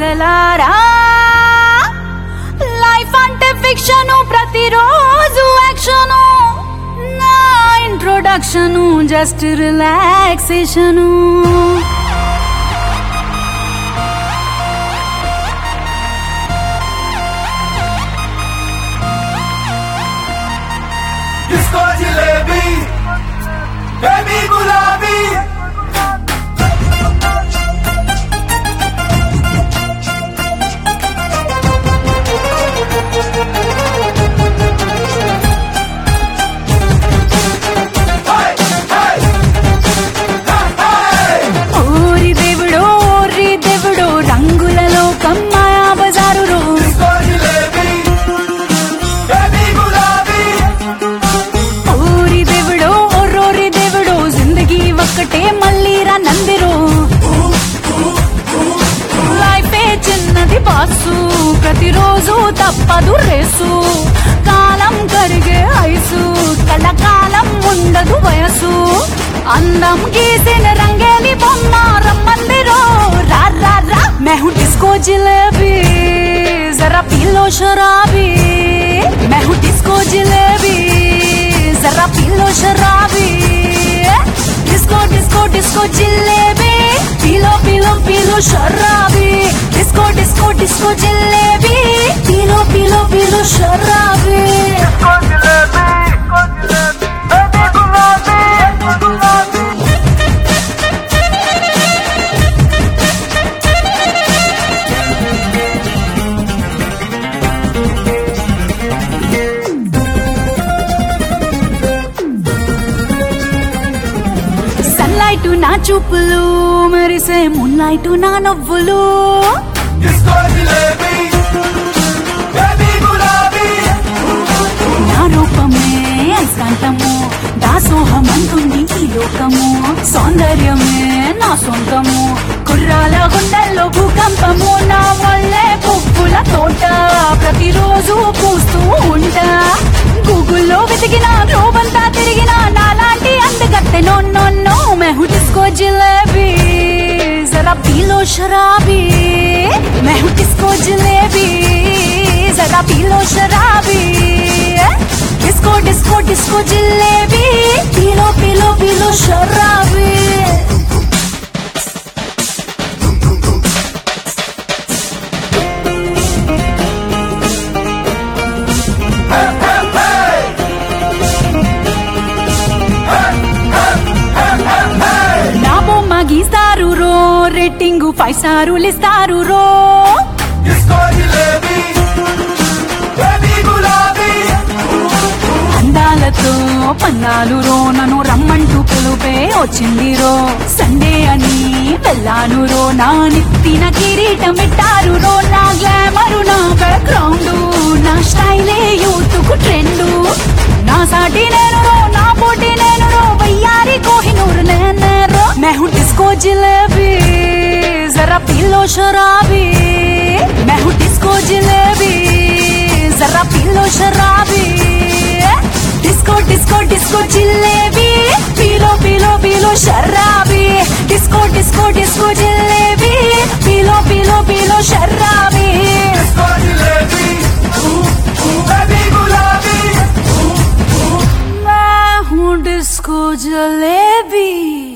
బానిసలారా life అంటే fiction ప్రతిరోజు action నా introduction just relaxation disco jalebi baby గులాబీ హై హై హై ఓరి దేవుడో ఓరి దేవుడో రంగుల లోకం మాయా బజారు రో డిస్కో జిలేబీ బేబీ గులాబీ ఓరి దేవుడో ఓరోరి దేవుడో జిందగీ ఒక్కటే మళ్ళీ రా నందిరో లైఫే చిన్నది బాసు ప్రతిరోజు తప్పదు రేసు కాలం కరిగే ఐసు కళకాలం ఉండదు వయసు అందం గీసిన రంగేలి బొమ్మ రమ్మందిరో రా రా రా मैं हूँ डिस्को जिलेबी जरा पी लो शराबी मैं हूँ डिस्को जिलेबी जरा पी लो शराबी डिस्को डिस्को डिस्को जिलेबी पी लो पी लो पी लो शराबी डिस्को डिस्को डिस्को जिलेबी पी लो पी लो पी लो शराबी సన్లైట్ నా చూపులు మెరిసే మున్లైట్ నా నవ్వులు డిస్కో జిలేబీ బేబీ గులాబీ నా రూపమే అస్కాంతము దాసోహం అంటుంది ఈ లోకము సౌందర్యమే నా సొంతము కుర్రాల గుండెల్లో భూకంపము నా వల్లే పువ్వుల తోట ప్రతిరోజు పూస్తూ ఉంటా గూగుల్లో వెతికిన రోబంతా తిరిగిన నాలాంటి అందగత్తె నో నో నో మెహు డిస్కో జిలేబీ జరా పీలో శరాబీ మెహు డిస్కో జిలేబీ జరా పీలో శరాబీ డిస్కో డిస్కో డిస్కో జిలేబీ పీలో పీలో పీలో శరాబీ నా బొమ్మ గీస్తారు రో రేటింగ్ ఫైవ్ స్టారులు ఇస్తారు రో డిస్కో జిలేబీ బేబీ గులాబీ అందాలతో పన్నాలు రో నన్ను రమ్మంటూ పిలుపే వచ్చింది రో సండే అని వెళ్ళాను రో నా నెత్తిన కిరీటం పెట్టారు రో నా గ్లామరు నా బ్యాక్గ్రౌండ్ నా స్టైలే యూత్ కు ట్రెండ్ నా సాటి నేను రో నా పోటీ నేను రో వయ్యారి కోహినూరు నేను రో मैं हूँ डिस्को जिलेबी जरा पी लो शराबी मैं हूँ डिस्को जिलेबी जरा पी लो शराबी डिस्को डिस्को डिस्को जिलेबी पी लो पी लो पी लो शराबी डिस्को डिस्को डिस्को जिलेबी पी लो पी लो पी लो शराबी డిస్కో జిలేబీ బేబీ గులాబీ मैं हूँ डिस्को जलेबी